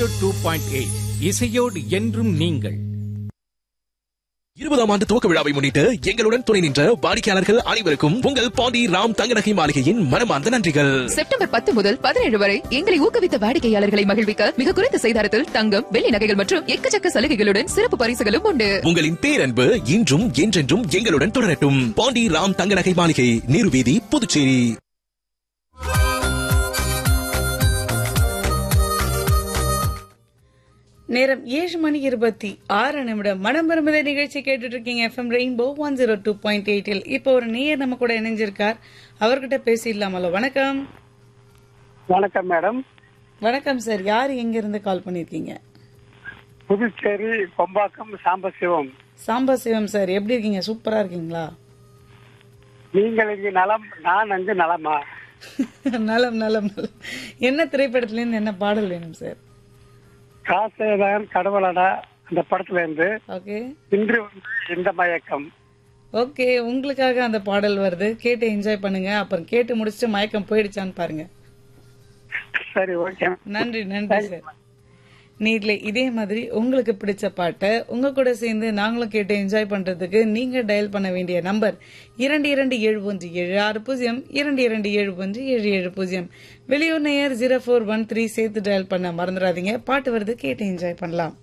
zero two point eight இசையோடு என்றும் நீங்கள் இருபதாம் ஆண்டு துவக்க விழாவை முன்னிட்டு எங்களுடன் துணை நின்ற வாடிக்கையாளர்கள் அனைவருக்கும் உங்கள் பாண்டி ராம் தங்கநகை மாளிகையின் மனமார்ந்த நன்றிகள் செப்டம்பர் பத்து முதல் பதினேழு வரை எங்களை ஊக்குவித்த வாடிக்கையாளர்களை மகிழ்விக்க மிக குறைந்த செய்தாரத்தில் தங்கம் வெள்ளி நகைகள் மற்றும் எக்கச்சக்க சலுகைகளுடன் சிறப்பு பரிசுகளும் உண்டு உங்களின் பேரன்பு இன்றும் என்றென்றும் எங்களுடன் தொடரட்டும் பாண்டி ராம் தங்கநகை மாளிகை நீர்வீதி புதுச்சேரி நேரம் ஏழு மணி இருபத்தி ஆறு நிமிடம் மனம் விரும்புத நிகழ்ச்சி கேட்டுட்டு இருக்கீங்க FM rainbow one zero two point எயிட்டில் இப்போ ஒரு நேயர் நம்ம கூட இணைஞ்சிருக்கார் அவர்கிட்ட பேசிடலாமല്ലോ வணக்கம் வணக்கம் மேடம் வணக்கம் சார் யார் எங்க இருந்து கால் பண்ணிருக்கீங்க புதுச்சேரி கொம்பாக்கம் சாம்பசிவம் சாம்பா சிவம் சார் எப்படி இருக்கீங்க சூப்பரா இருக்கீங்களா நீங்கள் இங்கு நலம் நான் அங்கு நலமா நலம் நலம் நலம் என்ன திரைப்படத்துல இருந்து என்ன பாடல் வேணும் சார் காசேதான் கடவுளடா அந்த படத்துல இருந்து ஓகே இன்று வந்து இந்த மயக்கம் ஓகே உங்களுக்காக அந்த பாடல் வருது கேட்டு என்ஜாய் பண்ணுங்க அப்புறம் கேட்டு முடிச்சுட்டு மயக்கம் போயிடுச்சான்னு பாருங்க சரி ஓகே நன்றி நன்றி சார் நீட்ல இதே மாதிரி உங்களுக்கு பிடிச்ச பாட்டை உங்க கூட சேர்ந்து நாங்களும் கேட்டு என்ஜாய் பண்றதுக்கு நீங்க டயல் பண்ண வேண்டிய நம்பர் இரண்டு இரண்டு ஏழு ஒன்று ஏழு ஆறு பூஜ்ஜியம் இரண்டு இரண்டு ஏழு ஒன்று ஏழு ஏழு பூஜ்ஜியம் வெளியூர் நேயர் ஜீரோ ஃபோர் ஒன் த்ரீ சேர்த்து டயல் பண்ண மறந்துடாதீங்க பாட்டு வருது கேட்டு என்ஜாய் பண்ணலாம்